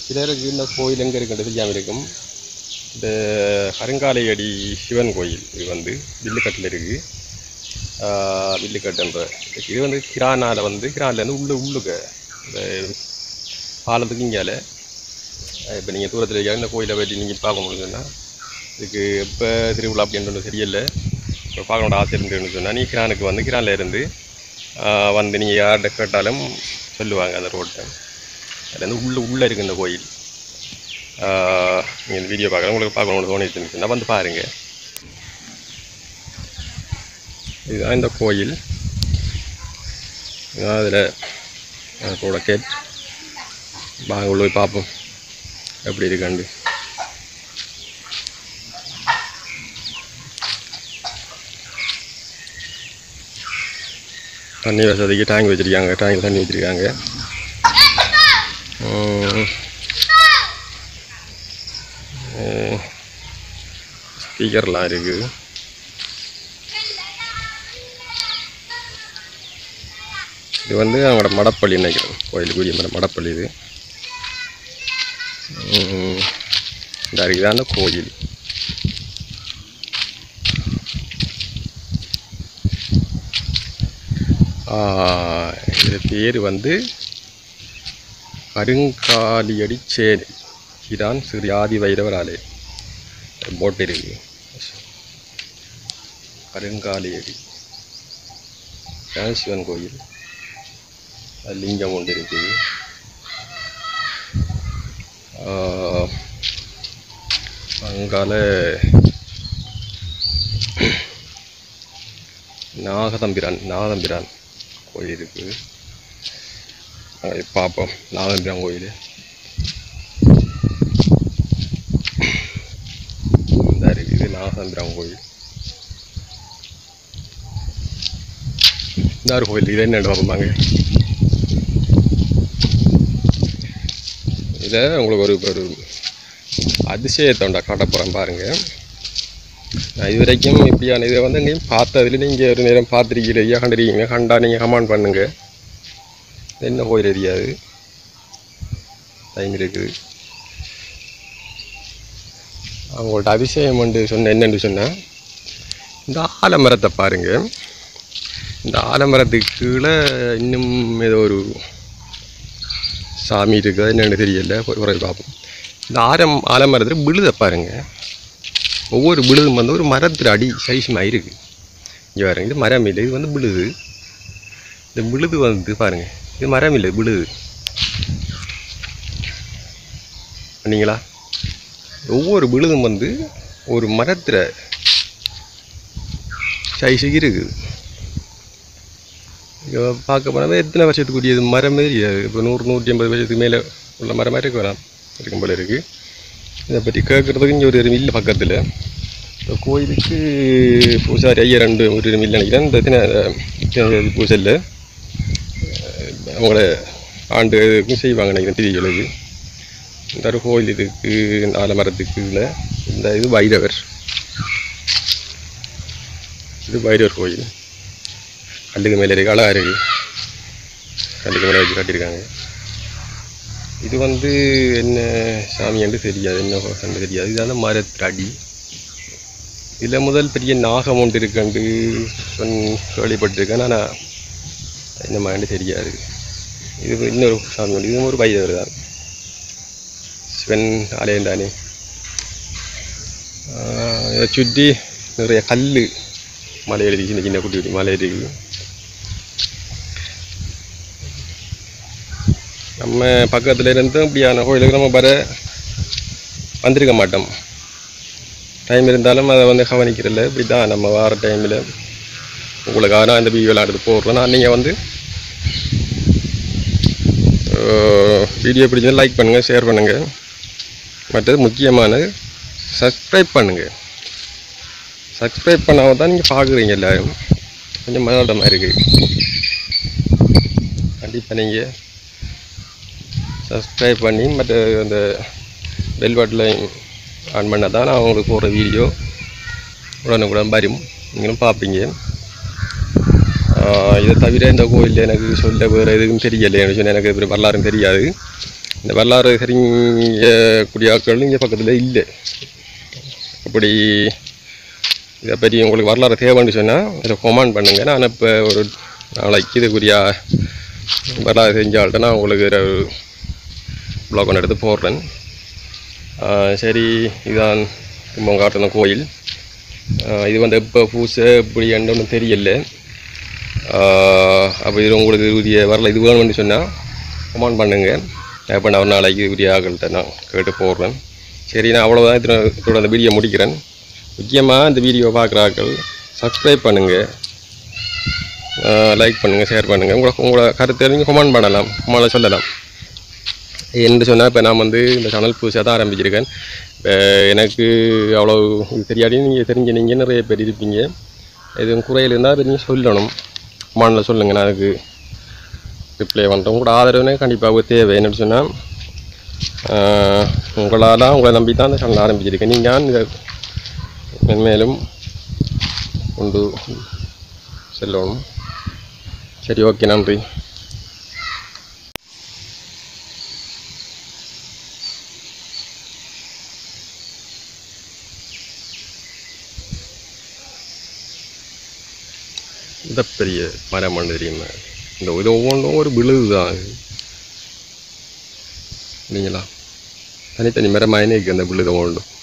சிலருக்கு இந்த கோயில் எங்கே இருக்குன்றது தெரியாமல் இருக்கும் இந்த கருங்காலையடி சிவன் கோயில் இது வந்து வில்லுக்கட்டில் இருக்குது வில்லுக்கட்டுன்ற இது வந்து கிரானால வந்து கிரானிலேருந்து உள்ள உள்ளுக்க இந்த பாலத்துக்கு இங்கால இப்போ நீங்கள் தூரத்தில் இருக்க இந்த கோயிலை பற்றி நீங்கள் பார்க்க முடியுதுன்னா இதுக்கு எப்போ திருவிழா அப்படின்றது தெரியல இப்போ பார்க்கணுன்ற ஆசை இருந்துன்னு சொன்னால் நீ கிரானுக்கு வந்து கிரானில் இருந்து ஆஹ் வந்து நீங்கள் யார்கிட்ட கேட்டாலும் சொல்லுவாங்க அந்த ரோட்டை அதுல இருந்து உள்ள உள்ளே இருக்கு இந்த கோயில் நீங்கள் இந்த வீடியோ பார்க்குறேன் உங்களுக்கு பார்க்கணும்னு தோணிச்சுன்னா வந்து பாருங்கள் இதுதான் இந்த கோயில் இதுதான் அதில் கூட கேட் வாங்க உள்ள போய் பார்ப்போம் எப்படி இருக்காண்டு தண்ணி வசதிக்கு டேங்க் வச்சுருக்காங்க டேங்க் தண்ணி வச்சுருக்காங்க ஸ்பீக்கர்லாம் இருக்குது இது வந்து அவங்களோட மடப்பள்ளி நினைக்கிறேன் கோயிலுக்குரிய மட மடப்பள்ளி இது ம், இந்த அருகே அந்த கோயில் ஆ, இது பேர் வந்து கருங்காலியடி சேனை இதான் ஸ்ரீ ஆதி வைரவர் ஆலயம் போட்டு இருக்கு கருங்காலியடி இதான் சிவன் கோயில் அது லிங்கம் ஒன்று இருக்குது ஆ, அங்கால நாகதம்பிரான் நாகதம்பிரான் கோயில் இருக்குது அங்கே பார்ப்போம் நாகதம்பிரான் கோயில் இந்த இருக்குது நாகதம்பிரான் கோயில் இந்த ஒரு கோயில் இது என்னென்னு பார்ப்போமாங்க இதில் உங்களுக்கு ஒரு ஒரு அதிசயத்தை உண்டா காட்ட போகிறேன் பாருங்கள் நான் இது வரைக்கும் இப்படியான இதை வந்து எங்கேயும் பார்த்ததில்ல நீங்கள் ஒரு நேரம் பார்த்துருக்கீங்க ஐயா கண்டிருக்கீங்க கண்டா நீங்கள் கமெண்ட் பண்ணுங்க இது என்ன கோயில் தெரியாது டைம் இருக்குது அவங்கள்ட்ட அதிசயம் வந்து சொன்ன என்னன்னு சொன்னால் இந்த ஆலமரத்தை பாருங்க இந்த ஆலமரத்துக்கு கீழே இன்னும் ஏதோ ஒரு சாமி இருக்குது என்னென்னு தெரியல போய் குறை பார்ப்போம் இந்த ஆரம் ஆலமரத்தில் விழுதை பாருங்க ஒவ்வொரு விழுதும் வந்து ஒரு மரத்தில் அடி சைஸ்மாக இருக்குது இங்கே பாருங்க இது மரம் இல்லை இது வந்து விழுது இந்த விழுது வந்து பாருங்க இது மரம் இல்லை விழுது பண்ணீங்களா ஒவ்வொரு விழுதும் வந்து ஒரு மரத்தில் சைஸுக்கு இருக்குது இங்கே பார்க்க போனால் எத்தனை வருஷத்துக்குரியது மரமே தெரியாது இப்போ நூறு நூற்றி ஐம்பது வருஷத்துக்கு மேலே உள்ள மரம் மாதிரி இருக்க வேணாம் இருக்கும் போல இருக்குது இதை பற்றி கேட்குறதுக்கு இங்கே ஒரு மில்லு பக்கத்தில் இந்த கோயிலுக்கு பூசாரி ஐயா ரெண்டு ஒரு மில்லு நினைக்கிறேன் இந்த தின தின பூசலில் அவங்கள ஆண்டு இதுக்கும் செய்வாங்க நினைக்கிறேன் திதிகளுக்கு இந்த ஒரு கோயில் இதுக்கு நாலு மரத்துக்கு இல்லை இந்த இது பைரவர் இது பைரவர் கோயில் கல்லுக்கு மேலே இருக்கு அழகாக இருக்கு கல்லுக்கு மேலே வச்சு கட்டியிருக்காங்க இது வந்து என்ன சாமி என்று தெரியாது என்ன என்று தெரியாது இது வந்து மரத்து அடி இதில் முதல் பெரிய நாகம் ஒன்று இருக்குண்டு சொன் கேள்விப்பட்டிருக்கேன் ஆனால் என்ன மாதிரி தெரியாது இது இன்னொரு சாமி உண்டு இதுவும் ஒரு பைரவர் தான் சிவன் ஆலயம் தானே ஆஹ் இதை சுற்றி நிறைய கல் மலையில் இருக்கு சின்ன சின்ன குட்டி குட்டி மலை இருக்குது நம்ம பக்கத்தில் இருந்தும் இப்படியான கோயிலுக்கு நம்ம வர வந்திருக்க மாட்டோம் டைம் இருந்தாலும் அதை வந்து கவனிக்கிறதில்ல இப்படி தான் நம்ம வார டைமில் உங்களுக்காக நான் இந்த வீடியோலாம் எடுத்து போடுறேன் நான் நீங்கள் வந்து வீடியோ பிடிச்சா லைக் பண்ணுங்கள் ஷேர் பண்ணுங்கள் மற்றது முக்கியமானது சப்ஸ்கிரைப் பண்ணுங்கள் சப்ஸ்கிரைப் பண்ணாமல் தான் நீங்கள் பார்க்குறீங்க எல்லாரும் கொஞ்சம் மனோடமாக இருக்குது கண்டிப்பாக நீங்கள் சப்ஸ்கிரைப் பண்ணி மற்ற அந்த பெல் பட்டில் ஆன் பண்ணால் தான் நான் உங்களுக்கு போடுற வீடியோ உடனுக்குடன் வரும் நீங்களும் பார்ப்பீங்க ஆஹ் இதை தவிர இந்த கோயிலில் எனக்கு சொல்ல வேறு எதுவும் தெரியலை எனக்கு சொன்ன எனக்கு இது வரலாறும் தெரியாது இந்த வரலாறு தெரிஞ்சக்கூடிய ஆட்கள் இங்கே பக்கத்தில் இல்லை அப்படி இதை பற்றி உங்களுக்கு வரலாறு தேவைன்னு சொன்னால் இதை கொமாண்ட் பண்ணுங்கள் நான் இப்போ ஒரு நாளைக்கு இதுக்குரிய வரலாறு தெரிஞ்ச ஆள்கிட்ட நான் உங்களுக்கு ஒரு ப்ளாக் ஒன்று எடுத்து போடுறேன் ஆஹ் சரி இதுதான் கும்பங்காட்டுன கோயில் ஆஹ் இது வந்து எப்போ பூசை இப்படி ஒன்றும் தெரியல அப்போ இது உங்களுக்கு உரிய வரல இது வேணும்னு சொன்னால் கமெண்ட் பண்ணுங்க இப்போ நான் ஒரு நாளைக்கு உரிய ஆகள்கிட்ட நான் கேட்டு போடுறேன் சரி நான் அவ்வளோதான் இதோட இதோட அந்த வீடியோ முடிக்கிறேன் முக்கியமாக இந்த வீடியோ பார்க்குற ஆட்கள் சப்ஸ்கிரைப் பண்ணுங்கள் லைக் பண்ணுங்கள் ஷேர் பண்ணுங்கள் உங்களை உங்களோட கருத்தை நீங்கள் கமெண்ட் பண்ணலாம் கமெண்ட்ல சொல்லலாம் என்று சொன்னால் இப்போ நான் வந்து இந்த சேனல் புதுசாக தான் ஆரம்பிச்சிருக்கேன் இப்போ எனக்கு அவ்வளோ இது தெரியாடி நீங்கள் தெரிஞ்ச நீங்கள் நிறைய பேர் இருப்பீங்க எதுவும் குறையில் இருந்தால் நீங்கள் சொல்லணும் கமெண்டில் சொல்லுங்கள் நான் அதுக்கு ரிப்ளை பண்ணுறேன் உங்களோட ஆதரவுனே கண்டிப்பாக தேவை என்னன்னு சொன்னால் உங்களால் உங்களை நம்பி தான் இந்த சேனல் ஆரம்பிச்சிருக்கேன் நீங்கள் இதை மென்மேலும் கொண்டு செல்லணும் சரி ஓகே நன்றி இந்த பெரிய மரம் ஒன்று தெரியுமா இந்த இது ஒவ்வொன்றும் ஒரு விழுது தான் இது. இல்லைங்களா தனித்தனி மரமாயினே இருக்கு அந்த விழுது ஒவ்வொன்றும்